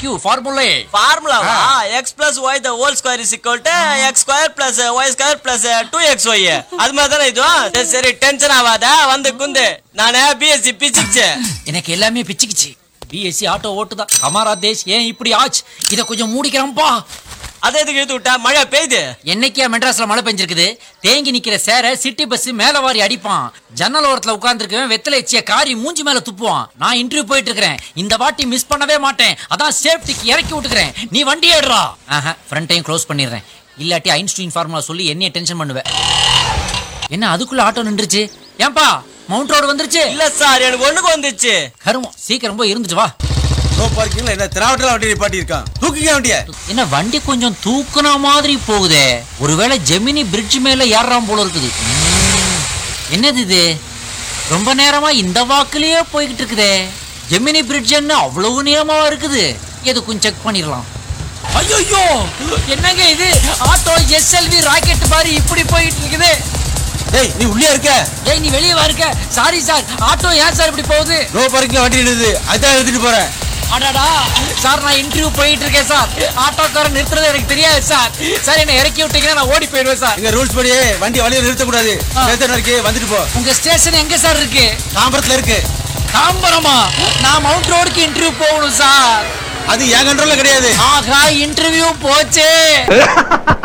Q formula ஃபார்முலாவா x plus y the whole square is equal to x square plus y square plus two x y அது மாதிரி தானே இதுவும் சரி, சரி டென்ஷன் ஆகாத வந்து குந்து நானே பிஎஸ்சி பிசிக்ஸ் எனக்கு எல்லாமே பிச்சுக்கிச்சு பிஎஸ்சி ஆட்டோ ஓட்டுதான் ஹமாரா தேஷ் ஏன் இப்படி ஆச்சு இத கொஞ்சம் மூடிக்கிறோம்ப்பா அதை எதுக்கு இழுத்து விட்டா மழை பெய்யுது என்னைக்கே மெட்ராஸ்ல மழை பெஞ்சிருக்குது தேங்கி நிக்கிற சேர சிட்டி பஸ் மேல வாரி அடிப்பான் ஜன்னல் ஓரத்துல உட்கார்ந்துருக்கவன் வெத்தலை எச்சிய காரி மூஞ்சி மேல துப்புவான் நான் இன்டர்வியூ போயிட்டு இருக்கிறேன் இந்த வாட்டி மிஸ் பண்ணவே மாட்டேன் அதான் சேஃப்டிக்கு இறக்கி விட்டுக்கிறேன் நீ வண்டி ஏடுறா ஆஹா ஃப்ரண்ட்டையும் க்ளோஸ் பண்ணிடுறேன் இல்லாட்டி ஐன்ஸ்டீன் ஃபார்முலா சொல்லி என்னைய டென்ஷன் பண்ணுவேன் என்ன அதுக்குள்ள ஆட்டோ நின்றுச்சு ஏன்பா மவுண்ட் ரோடு வந்துருச்சு இல்ல சார் எனக்கு ஒண்ணுக்கு வந்துச்சு கருமம் சீக்கிரம் போய் இருந்துட்டு வா நோ பார்க்கிங்ல என்ன திராவட்டல வண்டி நிப்பாட்டி இருக்கான் தூக்கிங்க வண்டிய என்ன வண்டி கொஞ்சம் தூக்குன மாதிரி போகுதே ஒருவேளை ஜெமினி பிரிட்ஜ் மேல ஏறாம் போல இருக்குது ம், என்னது இது ரொம்ப நேரமா இந்த வாக்குலயே போய்கிட்டு இருக்குதே ஜெமினி பிரிட்ஜ் என்ன அவ்வளவு நீளமாவா இருக்குது எதுக்கும் செக் பண்ணிடலாம் ஐயோ என்னங்க இது ஆட்டோ எஸ்எல்வி ராக்கெட் மாதிரி இப்படி போயிட்டு இருக்குது டேய் நீ உள்ளே இருக்க ஏய் நீ வெளியே வா இருக்க சாரி சார் ஆட்டோ ஏன் சார் இப்படி போகுது நோ பார்க்கிங்ல வண்டி நின்னுது அதான் எடுத்துட்டு போறேன் அடடா சார் நான் இன்டர்வியூ போயிட்டு இருக்கேன் சார் ஆட்டோக்காரன் நிறுத்துறது எனக்கு தெரியாது சார் சார் என்ன இறக்கி விட்டீங்கன்னா நான் ஓடி போயிடுவேன் சார் எங்க ரூல்ஸ் படி வண்டி வழியில நிறுத்த கூடாது ஆ. ஸ்டேஷன் இருக்கு வந்துட்டு போ உங்க ஸ்டேஷன் எங்க சார் இருக்கு தாம்பரத்துல இருக்கு தாம்பரமா நான் மவுண்ட் ரோடுக்கு இன்டர்வியூ போகணும் சார் அது என் கண்ட்ரோல்ல கிடையாது ஆகா இன்டர்வியூ போச்சே